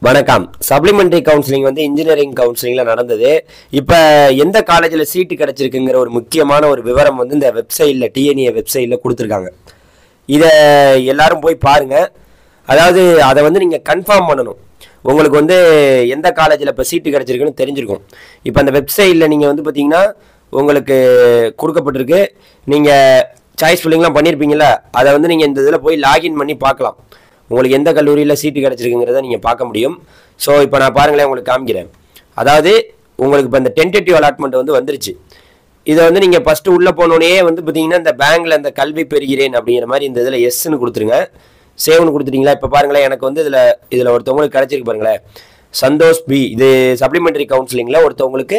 வணக்கம் supplementary counselling வந்து engineering கவுன்சிலிங்கில் நடந்தது இப்போ எந்த காலேஜில் சீட்டு கிடச்சிருக்குங்கிற ஒரு முக்கியமான ஒரு விவரம் வந்து இந்த வெப்சைட்டில் டிஎன்ஏ வெப்சைட்டில் கொடுத்துருக்காங்க இதை எல்லாரும் போய் பாருங்கள் அதாவது அதை வந்து நீங்கள் கன்ஃபார்ம் பண்ணணும் உங்களுக்கு வந்து எந்த காலேஜில் இப்போ சீட்டு கிடச்சிருக்குன்னு தெரிஞ்சிருக்கும் இப்போ அந்த வெப்சைட்டில் நீங்கள் வந்து பார்த்தீங்கன்னா உங்களுக்கு கொடுக்கப்பட்டிருக்கு நீங்கள் சாய்ஸ் ஃபில்லிங்லாம் பண்ணியிருப்பீங்களா அதை வந்து நீங்கள் இந்த இதில் போய் லாகின் பண்ணி பார்க்கலாம் உங்களுக்கு எந்த கல்லூரியில் சீட்டு கிடச்சிருக்குங்கிறத நீங்கள் பார்க்க முடியும் ஸோ இப்போ நான் பாருங்களேன் உங்களுக்கு காமிக்கிறேன் அதாவது உங்களுக்கு இப்போ இந்த டென்டேட்டிவ் அலாட்மெண்ட் வந்து வந்துருச்சு இதை வந்து நீங்கள் ஃபஸ்ட்டு உள்ளே போனோடனே வந்து பார்த்தீங்கன்னா இந்த பேங்க்கில் இந்த கல்வி பெறுகிறேன் அப்படிங்கிற மாதிரி இந்த இதில் எஸ்ன்னு கொடுத்துருங்க சேவ்னு கொடுத்துட்டீங்களா இப்போ பாருங்களேன் எனக்கு வந்து இதில் இதில் ஒருத்தவங்களுக்கு கிடச்சிருக்கு பாருங்களேன் சந்தோஷ் பி இது சப்ளிமெண்டரி கவுன்சிலிங்கில் ஒருத்தவங்களுக்கு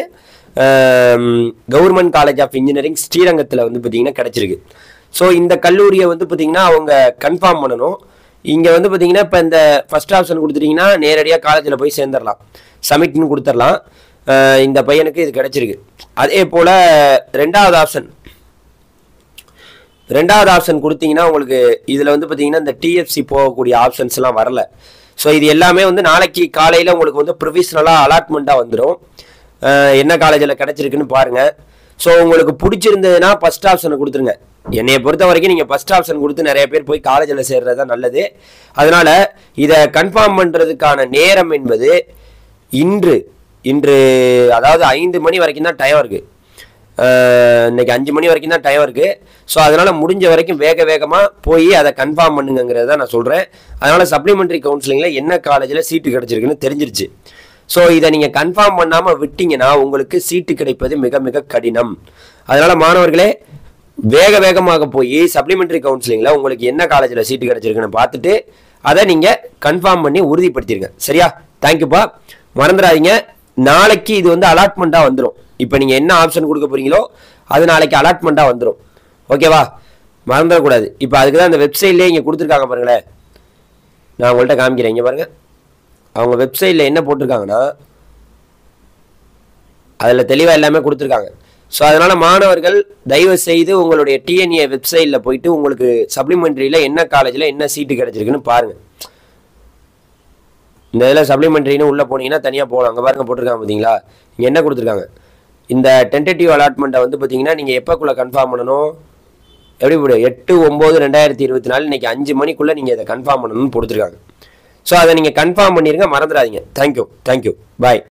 கவர்மெண்ட் காலேஜ் ஆஃப் இன்ஜினியரிங் ஸ்ரீரங்கத்தில் வந்து பார்த்தீங்கன்னா கிடச்சிருக்கு ஸோ இந்த கல்லூரியை வந்து பார்த்தீங்கன்னா அவங்க கன்ஃபார்ம் பண்ணணும் இங்கே வந்து பார்த்தீங்கன்னா இப்போ இந்த ஃபர்ஸ்ட் ஆப்ஷன் கொடுத்துட்டீங்கன்னா நேரடியாக காலேஜில் போய் சேர்ந்துடலாம் சமிட்னு கொடுத்துடலாம் அஹ் இந்த பையனுக்கு இது கிடச்சிருக்கு அதே போல் ரெண்டாவது ஆப்ஷன் ரெண்டாவது ஆப்ஷன் கொடுத்தீங்கன்னா உங்களுக்கு இதில் வந்து பார்த்தீங்கன்னா இந்த டிஎஃப்சி போகக்கூடிய ஆப்ஷன்ஸ்லாம் வரல ஸோ இது எல்லாமே வந்து நாளைக்கு காலையில் உங்களுக்கு வந்து ப்ரொவிஷனலாக அலாட்மெண்ட்டாக வந்துடும் என்ன காலேஜில் கிடச்சிருக்குன்னு பாருங்கள் ஸோ உங்களுக்கு பிடிச்சிருந்ததுன்னா ஃபஸ்ட் ஆப்ஷனை கொடுத்துருங்க என்னைய பொறுத்த வரைக்கும் நீங்கள் ஃபஸ்ட் ஆப்ஷன் கொடுத்து நிறைய பேர் போய் காலேஜில் சேர்றது தான் நல்லது அதனால் இதை கன்ஃபார்ம் பண்ணுறதுக்கான நேரம் என்பது இன்று இன்று அதாவது ஐந்து மணி வரைக்கும் தான் டைம் இருக்குது அஹ் இன்னைக்கு அஞ்சு மணி வரைக்கும் தான் டைம் இருக்குது ஸோ அதனால் முடிஞ்ச வரைக்கும் வேக வேகமாக போய் அதை கன்ஃபார்ம் பண்ணுங்கிறத நான் சொல்கிறேன் அதனால் சப்ளிமெண்ட்ரி கவுன்சிலிங்கில் என்ன காலேஜில் சீட்டு கிடச்சிருக்குன்னு தெரிஞ்சிருச்சு ஸோ இதை நீங்கள் கன்ஃபார்ம் பண்ணாமல் விட்டீங்கன்னா உங்களுக்கு சீட்டு கிடைப்பது மிக மிக கடினம் அதனால் மாணவர்களே வேக வேகமாக போய் சப்ளிமெண்ட்ரி கவுன்சிலிங்கில் உங்களுக்கு என்ன காலேஜில் சீட்டு கிடச்சிருக்குன்னு பார்த்துட்டு அதை நீங்கள் கன்ஃபார்ம் பண்ணி உறுதிப்படுத்திடுங்க சரியா தேங்க்யூப்பா மறந்துடாதீங்க நாளைக்கு இது வந்து அலாட்மெண்ட்டாக வந்துடும் இப்போ நீங்கள் என்ன ஆப்ஷன் கொடுக்க போறீங்களோ அது நாளைக்கு அலாட்மெண்ட்டாக வந்துடும் ஓகேவா மறந்துடக்கூடாது இப்போ அதுக்கு தான் அந்த வெப்சைட்லேயே இங்கே கொடுத்துருக்காங்க பாருங்களேன் நான் உங்கள்கிட்ட காமிக்கிறேன் இங்கே பாருங்கள் அவங்க வெப்சைட்டில் என்ன போட்டிருக்காங்கன்னா அதில் தெளிவாக எல்லாமே கொடுத்துருக்காங்க ஸோ அதனால் மாணவர்கள் தயவு செய்து உங்களுடைய டிஎன்ஏ வெப்சைட்டில் போயிட்டு உங்களுக்கு சப்ளிமெண்ட்ரியில் என்ன காலேஜில் என்ன சீட்டு கிடச்சிருக்குன்னு பாருங்கள் இந்த இதில் சப்ளிமெண்ட்ரின்னு உள்ளே போனீங்கன்னா தனியாக போகலாம் அங்கே பாருங்க போட்டிருக்காங்க பார்த்தீங்களா இங்கே என்ன கொடுத்துருக்காங்க இந்த டென்டேட்டிவ் அலாட்மெண்ட்டை வந்து பார்த்தீங்கன்னா நீங்கள் எப்போக்குள்ளே கன்ஃபார்ம் பண்ணணும் எப்படி போடு எட்டு ஒம்பது ரெண்டாயிரத்தி இருபத்தி நாலு இன்றைக்கி அஞ்சு மணிக்குள்ளே நீங்கள் இதை கன்ஃபார்ம் பண்ணணும்னு கொடுத்துருக்காங்க ஸோ அதை நீங்கள் கன்ஃபார்ம் பண்ணிடுங்க மறந்துடாதீங்க தேங்க்யூ தேங்க்யூ பாய்